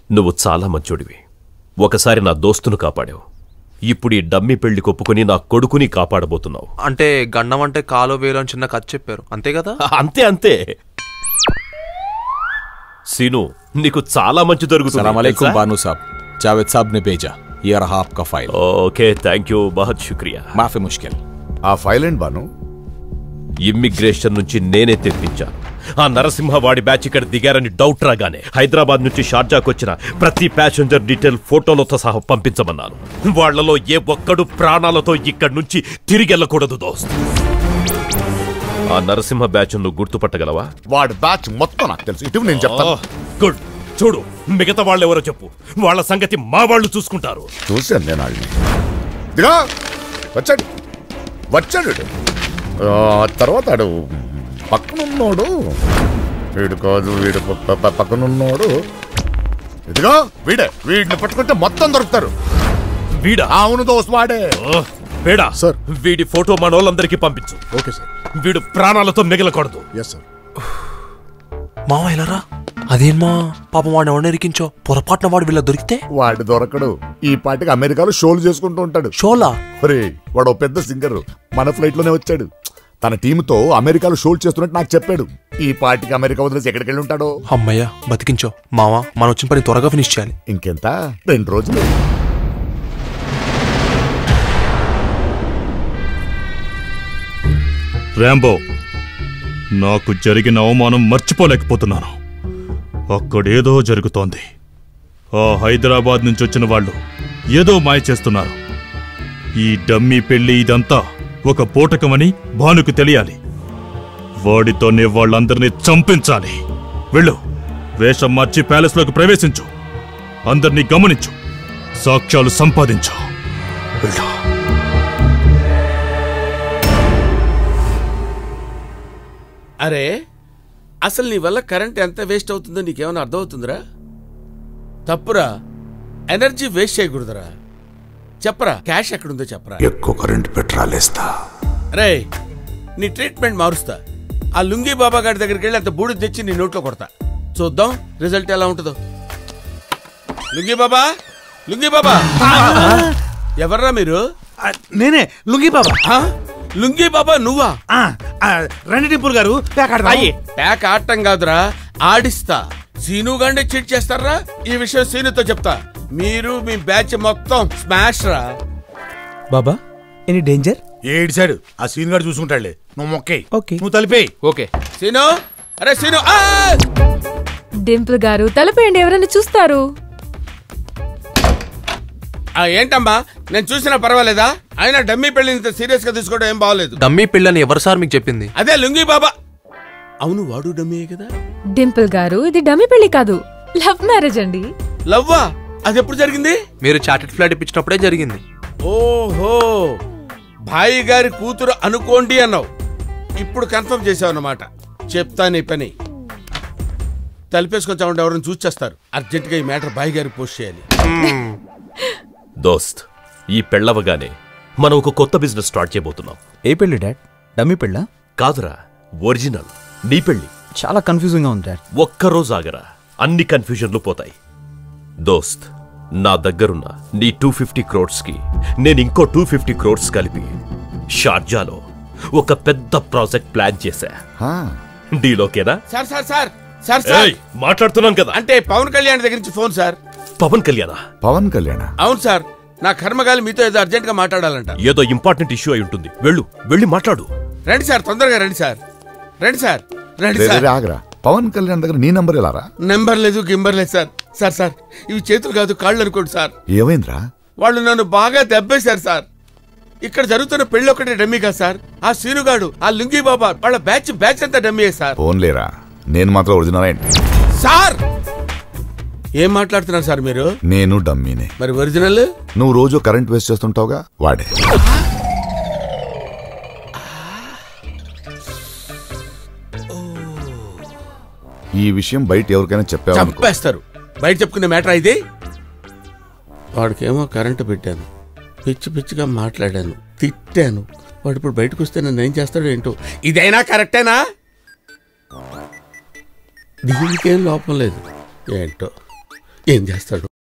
నువ్వు చాలా మంచోడివి ఒకసారి నా దోస్తును కాపాడావు ఇప్పుడు ఈ డమ్మి పెళ్లి కొప్పుకుని నా కొడుకుని కాపాడబోతున్నావు అంటే గండం అంటే కాలో వేలో అని చిన్న కథ చెప్పారు అంతే కదా అంతే అంతే సీను నీకు చాలా మంచి జరుగుతుంది सलाम अलैकुम తెలుసా? बानू साहब जावेद साहब ने भेजा ये रहा आपका फाइल ఓకే థ్యాంక్ యూ బహత్ శుక్రియా माफी मुश्किल ఆ ఫైల్ ఏంటి బాను ఇమ్మిగ్రేషన్ నుంచి నేనే తెప్పించాను ఆ నరసింహ వాడి బ్యాచ్ ఇక్కడ దిగారని డౌట్ రాగానే హైదరాబాద్ నుంచి షార్జాకు వచ్చిన ప్రతి ప్యాసింజర్ డీటెయిల్ ఫోటోలతో సహా పంపించమన్నాను వాళ్ళలో ఏ ఒక్కడు ప్రాణాలతో ఇక్కడి నుంచి తిరిగి వెళ్ళకూడదు దోస్త్ ఆ నరసింహ బ్యాచ్ నువ్వు గుర్తుపట్టగలవా వాడి బ్యాచ్ మొత్తం నాకు తెలుసు ఇటు నేను చెప్తాను గుడ్ చూడు మిగతా వాళ్ళెవరో చెప్పు వాళ్ళ సంగతి మా వాళ్ళు చూసుకుంటారు చూశాను నేను వాళ్ళని దిగా వచ్చాడు వచ్చాడు వీడు. ఆ తర్వాత ఆడు పక్కనున్నోడు వీడు కాదు వీడు ప- ప- పక్కనున్నోడు ఇదిగో వీడే వీడిని పట్టుకుంటే మొత్తం దొరుకుతారు వీడా అవును దోస్త్ వాడే ఓ, వీడా సార్. వీడి ఫోటో మనోళ్ళందరికీ పంపించు ఓకే సార్ వీడు ప్రాణాలతో మిగలకూడదు ఎస్ సార్ మామ ఎలారా అదేం మా పాపం వాడిని ఎవరిని ఇరికించో పొరపాటున వాడు వీళ్ళ దొరికితే వాడు దొరకడు ఈ పాటికి అమెరికాలో షోలు చేసుకుంటూ ఉంటాడు షోలా ఒరే వాడు ఓ పెద్ద సింగర్ మన ఫ్లైట్ లోనే వచ్చాడు తన టీంతో అమెరికాలో షోలు చేస్తున్నట్టు నాకు చెప్పాడు ఈ పాటికి అమెరికా వదిలేసి ఎక్కడికి వెళ్ళి ఉంటాడో అమ్మయ్య బతికించో మామ మనం వచ్చిన పని త్వరగా ఫినిష్ చేయాలి ఇంకెంత రెండు రోజులు ర్యాంబో నాకు జరిగిన అవమానం మర్చిపోలేకపోతున్నాను అక్కడేదో జరుగుతోంది ఆ హైదరాబాద్ నుంచి వచ్చిన వాళ్ళు ఏదో మాయ చేస్తున్నారు ఈ డమ్మీ పెళ్లి ఇదంతా ఒక పూటకమని భానుకు తెలియాలి వాడితోనే వాళ్ళందరినీ చంపించాలి వెళ్ళు వేషం మార్చి ప్యాలెస్లోకి ప్రవేశించు అందరినీ గమనించు సాక్ష్యాలు సంపాదించు వెళ్ళు అరే అసలు నీ వల్ల కరెంట్ ఎంత వేస్ట్ అవుతుందో నీకేమైనా అర్థమవుతుందిరా తప్పురా ఎనర్జీ వేస్ట్ చేయకూడదురా చెప్పరా క్యాష్ ఎక్కడుందో చెప్పరా ఎక్కువ కరెంట్ పెట్రాలేస్తా రే నీ ట్రీట్మెంట్ మారుస్తా ఆ లుంగీ బాబా గారి దగ్గరికి వెళ్ళి అంత బూడి తెచ్చి నీ నోట్లో కొడతా చూద్దాం రిజల్ట్ ఎలా ఉంటుందో లుంగీ బాబా లుంగీ బాబా ఎవర్రా మీరు నేనే లుంగి బాబా ఆ? లుంగీ బాబా నువ్వా ఆ, ఆ, రండి టింపుల్ గారు ప్యాక్ ఆడదాం. ప్యాక్ ఆడటం కాదురా ఆడిస్తా సీను గండి చీట్ చేస్తారా ఈ విషయం సీనుతో చెప్తా మీరు మీ బ్యాచ్ మొత్తం స్మాష్ రా బాబా ఎనీ డేంజర్ ఏడిశాడు ఆ సీన్ గారు చూసుకుంటాడులే నువ్వు మొక్కే ఓకే. నువ్వు తలిపేయి ఓకే సీను అరే సీను ఆ! డింపుల్ గారు తలపేయండి ఎవరైనా చూస్తారు ఆ, ఏంటమ్మా నేను చూసినా పర్వాలేదా అయినా డమ్మీ పెళ్లి ఇంత సీరియస్ గా తీసుకోవడం ఏం బాగలేదు డమ్మీ పెళ్ళని ఎవరు సార్ మీకు చెప్పింది అదే లుంగీ బాబా అవును వాడు డమ్మీయే కదా డింపుల్ గారు ఇది డమ్మి పెళ్లి కాదు లవ్ మ్యారేజ్ అండి లవ్వా అది ఎప్పుడు జరిగింది మీరు చార్టెడ్ ఫ్లైట్ ఇప్పించినప్పుడే జరిగింది ఓహో భాయి గారి కూతురు అనుకోండి అన్నావు ఇప్పుడు కన్ఫర్మ్ చేసావు అన్నమాట చెప్తా నీ పని తలిపేసుకొని చావండి ఎవరైనా చూచేస్తారు అర్జెంటుగా ఈ మ్యాటర్ భాయి గారికి పోస్ట్ చేయాలి దోస్త్ ఈ పెళ్ళవగానే మనం ఒక కొత్త బిజినెస్ స్టార్ట్ చేయబోతున్నాం ఏ పెళ్లి డాడ్ డమ్మీ పెళ్ళా కాదురా ఒరిజినల్ నీ పెళ్ళి చాలా కన్ఫ్యూజింగ్ గా ఉంది డాడ్ ఒక్కరోజు ఆగరా అన్ని కన్ఫ్యూజన్లు పోతాయి దోస్త్ నా దగ్గరున్న నీ టూ ఫిఫ్టీ క్రోడ్స్కి నేను ఇంకో టూ ఫిఫ్టీ క్రోడ్స్ కలిపి షార్జాలో ఒక పెద్ద ప్రాజెక్ట్ ప్లాన్ చేశా డీలోకేనా sir sir sir sir sir ఏయ్, మాట్లాడుతున్నాం కదా అంటే పవన్ కళ్యాణ్ దగ్గర నుంచి ఫోన్ సార్ పవన్ కళ్యాణ పవన్ కళ్యాణ అవును సార్ నా కర్మగాలి మీతో ఏదో అర్జెంట్ గా మాట్లాడాలంట ఏదో ఇంపార్టెంట్ ఇష్యూ అయి ఉంటుంది వెళ్ళు వెళ్ళి మాట్లాడు రండి సార్ తొందరగా రండి సార్ రండి సార్ రండి రే, రే, సార్ రే, ఆగరా పవన్ కళ్యాణ్ దగ్గర నీ నంబర్ ఎలా రా నెంబర్ లేదు గింబర్ లేదు సార్ సార్ సార్ ఇవి చేతులు కాదు కాళ్ళు అనుకోండి సార్ ఏమైందిరా వాళ్ళు నన్ను బాగా దెబ్బేశారు సార్ ఇక్కడ జరుగుతున్న పెళ్లి ఒకటే డమ్మీ కాదు సార్ ఆ సీనుగాడు ఆ లుంగీ బాబా వాళ్ళ బ్యాచ్ బ్యాచ్ అంతా డమ్మీయే సార్ ఫోన్లేరా నేను మాత్రం ఒరిజినల్ ఏంటి సార్ ఏం మాట్లాడుతున్నారు సార్ మీరు నేను డమ్మీనే మరి ఒరిజినల్ నువ్వు రోజు కరెంట్ వేస్ట్ చేస్తుంటావుగా వాడే ఈ విషయం బయట ఎవరికైనా చెప్పావు చంపేస్తారు బయట చెప్పుకునే మ్యాటర్ అయితే వాడికేమో కరెంటు పెట్టాను పిచ్చి పిచ్చిగా మాట్లాడాను తిట్టాను వాడు ఇప్పుడు బయటకు వస్తే నన్ను ఏం చేస్తాడో ఏంటో ఇదైనా కరెక్టేనా దీనికేం లోపం లేదు ఏంటో ఏం చేస్తాడు